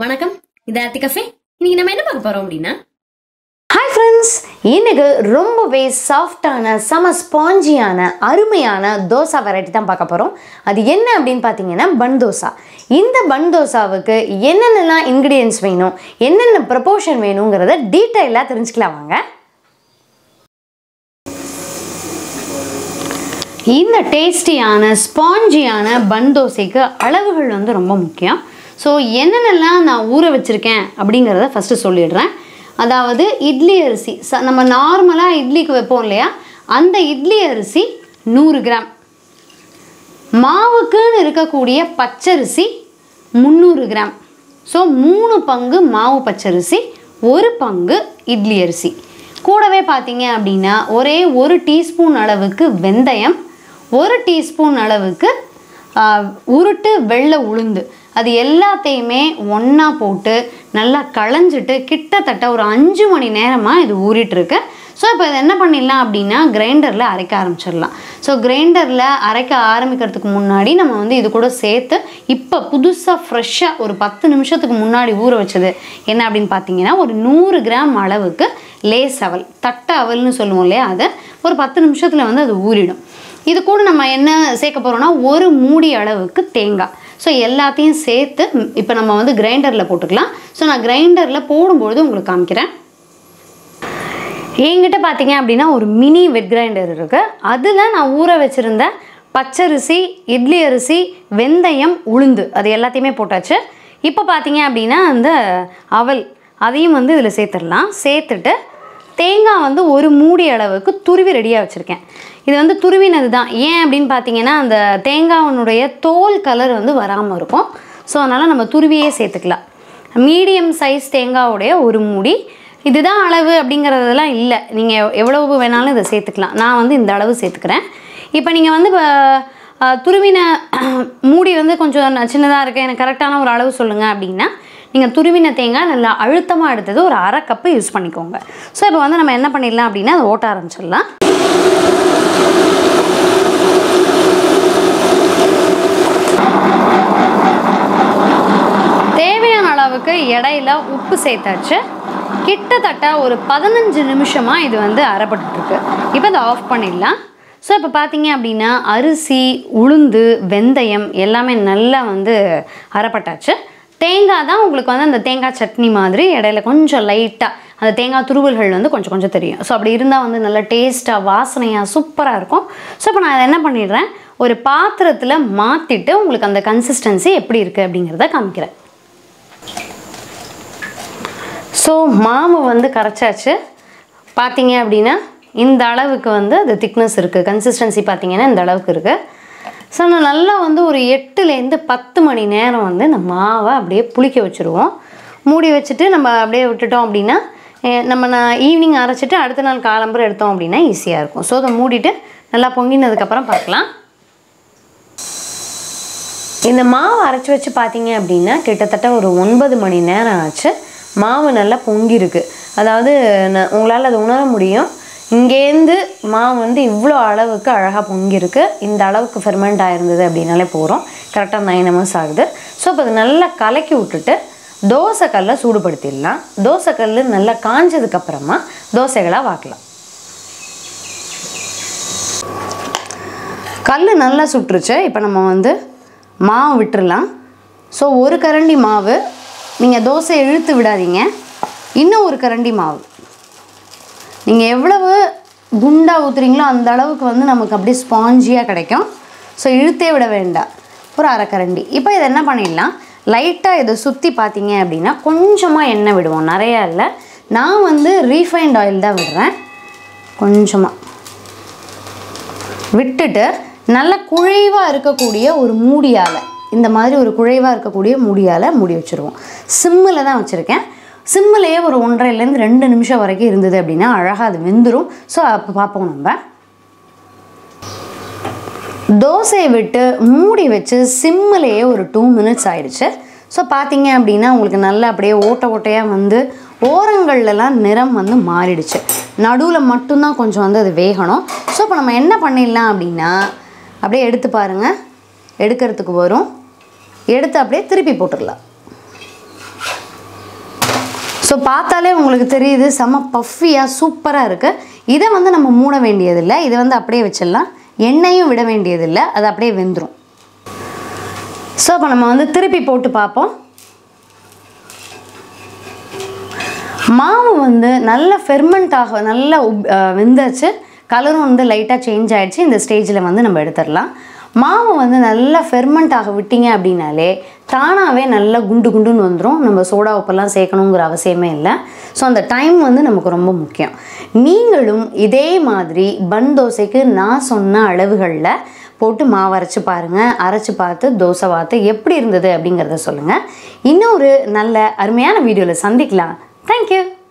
வணக்கம் இது ஆர்த்தி கஃபே இன்னைக்கு நம்ம என்ன பார்க்க போறோம் அப்படின்னா ஹாய் ஃப்ரெண்ட்ஸ் இன்னைக்கு ரொம்பவே சாஃப்டான செம ஸ்பாஞ்சியான அருமையான தோசை வெரைட்டி தான் பார்க்க போகிறோம் அது என்ன அப்படின்னு பார்த்தீங்கன்னா பன் தோசா இந்த பன் தோசாவுக்கு என்னென்னலாம் இன்க்ரீடியன்ஸ் வேணும் என்னென்ன ப்ரப்போர்ஷன் வேணுங்கிறத டீட்டெயிலாக தெரிஞ்சுக்கலாம் வாங்க இந்த டேஸ்டியான ஸ்பாஞ்சியான பன் தோசைக்கு அளவுகள் வந்து ரொம்ப முக்கியம் ஸோ என்னென்னலாம் நான் ஊற வச்சுருக்கேன் அப்படிங்கிறத ஃபஸ்ட்டு சொல்லிடுறேன் அதாவது இட்லி அரிசி ச நம்ம நார்மலாக இட்லிக்கு வைப்போம் இல்லையா அந்த இட்லி அரிசி நூறு கிராம் மாவுக்குன்னு இருக்கக்கூடிய பச்சரிசி முந்நூறு கிராம் ஸோ மூணு பங்கு மாவு பச்சரிசி ஒரு பங்கு இட்லி அரிசி கூடவே பார்த்தீங்க அப்படின்னா ஒரே ஒரு டீஸ்பூன் அளவுக்கு வெந்தயம் ஒரு டீஸ்பூன் அளவுக்கு ஆ, உருட்டு வெள்ளை உளுந்து அது எல்லாத்தையுமே ஒன்றா போட்டு நல்லா களைஞ்சிட்டு கிட்டத்தட்ட ஒரு அஞ்சு மணி நேரமாக இது ஊறிட்டுருக்கு ஸோ இப்போ இதை என்ன பண்ணிடலாம் அப்படின்னா கிரைண்டரில் அரைக்க ஆரம்பிச்சிடலாம் ஸோ கிரைண்டரில் அரைக்க ஆரம்பிக்கிறதுக்கு முன்னாடி நம்ம வந்து இது கூட சேர்த்து இப்போ புதுசாக ஃப்ரெஷ்ஷாக ஒரு பத்து நிமிஷத்துக்கு முன்னாடி ஊற வச்சது என்ன அப்படின்னு பார்த்தீங்கன்னா ஒரு நூறு கிராம் அளவுக்கு லேஸ் அவல் தட்டை அவல்னு சொல்லுவோம் இல்லையா அதை ஒரு பத்து நிமிஷத்தில் வந்து அது ஊறிடும் இது கூட நம்ம என்ன சேர்க்க போகிறோம்னா ஒரு மூடி அளவுக்கு தேங்காய் ஸோ எல்லாத்தையும் சேர்த்து இப்போ நம்ம வந்து கிரைண்டரில் போட்டுக்கலாம் ஸோ நான் கிரைண்டரில் போடும்பொழுது உங்களுக்கு காமிக்கிறேன் என்கிட்ட பார்த்தீங்க அப்படின்னா ஒரு மினி வெட் கிரைண்டர் இருக்குது அதில் நான் ஊற வச்சுருந்த பச்சரிசி இட்லி அரிசி வெந்தயம் உளுந்து அது எல்லாத்தையுமே போட்டாச்சு இப்போ பார்த்தீங்க அப்படின்னா அந்த அவல் அதையும் வந்து இதில் சேர்த்துடலாம் சேர்த்துட்டு தேங்காய் வந்து ஒரு மூடி அளவுக்கு துருவி ரெடியாக வச்சுருக்கேன் இது வந்து துருவினது தான் ஏன் அப்படின்னு பார்த்தீங்கன்னா அந்த தேங்காயினுடைய தோல் கலர் வந்து வராமல் இருக்கும் ஸோ அதனால் நம்ம துருவியே சேர்த்துக்கலாம் மீடியம் சைஸ் தேங்காவுடைய ஒரு மூடி இதுதான் அளவு அப்படிங்கிறதெல்லாம் இல்லை நீங்கள் எவ்வளவு வேணாலும் இதை சேர்த்துக்கலாம் நான் வந்து இந்த அளவு சேர்த்துக்கிறேன் இப்போ நீங்கள் வந்து இப்போ அஹ், துருவின மூடி வந்து கொஞ்சம் சின்னதாக இருக்குது எனக்கு கரெக்டான ஒரு அளவு சொல்லுங்கள் அப்படின்னா நீங்கள் துருவின தேங்காய் நல்லா அழுத்தமாக எடுத்தது ஒரு அரை கப்பு யூஸ் பண்ணிக்கோங்க ஸோ இப்போ வந்து நம்ம என்ன பண்ணிடலாம் அப்படின்னா அதை ஓட்ட ஆரம்பிச்சிடலாம் தேவையான அளவுக்கு இடையில உப்பு சேர்த்தாச்சு கிட்டத்தட்ட ஒரு பதினஞ்சு நிமிஷமாக இது வந்து அரைப்பட்டுருக்கு இப்போ இதை ஆஃப் பண்ணிடலாம் ஸோ இப்போ பார்த்தீங்க அப்படின்னா அரிசி உளுந்து வெந்தயம் எல்லாமே நல்லா வந்து அரைப்பட்டாச்சு தேங்காய் தான் உங்களுக்கு வந்து அந்த தேங்காய் சட்னி மாதிரி இடையில கொஞ்சம் லைட்டாக அந்த தேங்காய் துருவல்கள் வந்து கொஞ்சம் கொஞ்சம் தெரியும் ஸோ அப்படி இருந்தால் வந்து நல்லா டேஸ்ட்டாக வாசனையாக சூப்பராக இருக்கும் ஸோ இப்போ நான் அதை என்ன பண்ணிடுறேன் ஒரு பாத்திரத்தில் மாற்றிட்டு உங்களுக்கு அந்த கன்சிஸ்டன்சி எப்படி இருக்குது அப்படிங்கிறத காமிக்கிறேன் ஸோ மாவு வந்து கரைச்சாச்சு பார்த்தீங்க அப்படின்னா இந்த அளவுக்கு வந்து அது திக்னஸ் இருக்குது கன்சிஸ்டன்சி பார்த்தீங்கன்னா இந்த அளவுக்கு இருக்குது ஸோ நான் நல்லா வந்து ஒரு எட்டுலேருந்து பத்து மணி நேரம் வந்து இந்த மாவை அப்படியே புளிக்க வச்சுருவோம் மூடி வச்சுட்டு நம்ம அப்படியே விட்டுட்டோம் அப்படின்னா அஹ் நம்ம நான் ஈவினிங் அரைச்சிட்டு அடுத்த நாள் காலம்பரம் எடுத்தோம் அப்படின்னா ஈஸியாக இருக்கும் ஸோ அதை மூடிட்டு நல்லா பொங்கினதுக்கப்புறம் பார்க்கலாம் இந்த மாவு அரைச்சி வச்சு பார்த்தீங்க அப்படின்னா கிட்டத்தட்ட ஒரு ஒன்பது மணி நேரம் ஆச்சு மாவு நல்லா பொங்கியிருக்கு அதாவது ந- உங்களால் அதை உணர முடியும் இங்கேருந்து மாவு வந்து இவ்வளோ அளவுக்கு அழகாக பொங்கியிருக்கு இந்த அளவுக்கு ஃபெர்மெண்ட் ஆயிருந்தது அப்படின்னாலே போகிறோம் கரெக்டாக நைன் ஹவர்ஸ் ஆகுது ஸோ இப்போ அதை நல்லா கலக்கி விட்டுட்டு தோசைக்கல்லை சூடுபடுத்திடலாம் தோசைக்கல் நல்லா காஞ்சதுக்கப்புறமா தோசைகளாக வாக்கலாம் கல் நல்லா சுட்டுருச்சு இப்போ நம்ம வந்து மாவு விட்டுறலாம் ஸோ ஒரு கரண்டி மாவு நீங்கள் தோசை இழுத்து விடாதீங்க இன்னும் ஒரு கரண்டி மாவு நீங்கள் எவ்வளவு குண்டா ஊற்றுறீங்களோ அந்த அளவுக்கு வந்து நமக்கு அப்படியே ஸ்பாஞ்சியாக கிடைக்கும் ஸோ இழுத்தே விட வேண்டாம் ஒரு அரை கரண்டி இப்போ இதை என்ன பண்ணிடலாம் லைட்டாக இதை சுற்றி பார்த்தீங்க அப்படின்னா கொஞ்சமாக எண்ணெய் விடுவோம் நிறையா இல்லை நான் வந்து ரீஃபைண்ட் ஆயில் தான் விடுறேன் கொஞ்சமாக விட்டுட்டு நல்ல குழைவாக இருக்கக்கூடிய ஒரு மூடியால் இந்த மாதிரி ஒரு குழைவாக இருக்கக்கூடிய மூடியால் மூடி வச்சுருவோம் சிம்மில் தான் வச்சுருக்கேன் சிம்மிலேயே ஒரு ஒன்றரைலேருந்து ரெண்டு நிமிஷம் வரைக்கும் இருந்தது அப்படின்னா அழகாக அது வெந்துடும் ஸோ அப்போ பார்ப்போம் நம்ம தோசையை விட்டு மூடி வச்சு சிம்மிலேயே ஒரு டூ மினிட்ஸ் ஆயிடுச்சு ஸோ பார்த்தீங்க அப்படின்னா உங்களுக்கு நல்லா அப்படியே ஓட்ட ஓட்டையாக வந்து ஓரங்கள்லலாம் நிறம் வந்து மாறிடுச்சு நடுவில் மட்டும்தான் கொஞ்சம் வந்து அது வேகணும் ஸோ இப்போ நம்ம என்ன பண்ணிடலாம் அப்படின்னா அப்படியே எடுத்து பாருங்கள் எடுக்கிறதுக்கு வரும் எடுத்து அப்படியே திருப்பி போட்டுடலாம் ஸோ பார்த்தாலே உங்களுக்கு தெரியுது செம பஃபியாக சூப்பராக இருக்குது இதை வந்து நம்ம மூட வேண்டியதில்லை இதை வந்து அப்படியே வச்சிடலாம் எண்ணெயும் விட வேண்டியதில்லை அது அப்படியே வெந்துடும் ஸோ அப்போ நம்ம வந்து திருப்பி போட்டு பார்ப்போம் மாவு வந்து நல்ல ஃபெர்மெண்ட் ஆக நல்ல உப் அஹ் வெந்தாச்சு கலரும் வந்து லைட்டாக சேஞ்ச் ஆயிடுச்சு இந்த ஸ்டேஜில் வந்து நம்ம எடுத்துடலாம் மாவு வந்து நல்லா ஃபெர்மெண்ட் ஆக விட்டீங்க அப்படின்னாலே தானாகவே நல்லா குண்டு குண்டுன்னு வந்துடும் நம்ம சோடா உப்பெல்லாம் சேர்க்கணுங்கிற அவசியமே இல்லை ஸோ அந்த டைம் வந்து நமக்கு ரொம்ப முக்கியம் நீங்களும் இதே மாதிரி பன் தோசைக்கு நான் சொன்ன அளவுகளில் போட்டு மாவு அரைச்சி பாருங்கள் அரைச்சி பார்த்து தோசை பார்த்து எப்படி இருந்தது அப்படிங்கிறத சொல்லுங்கள் இன்னொரு நல்ல அருமையான வீடியோவில் சந்திக்கலாம் தேங்க்யூ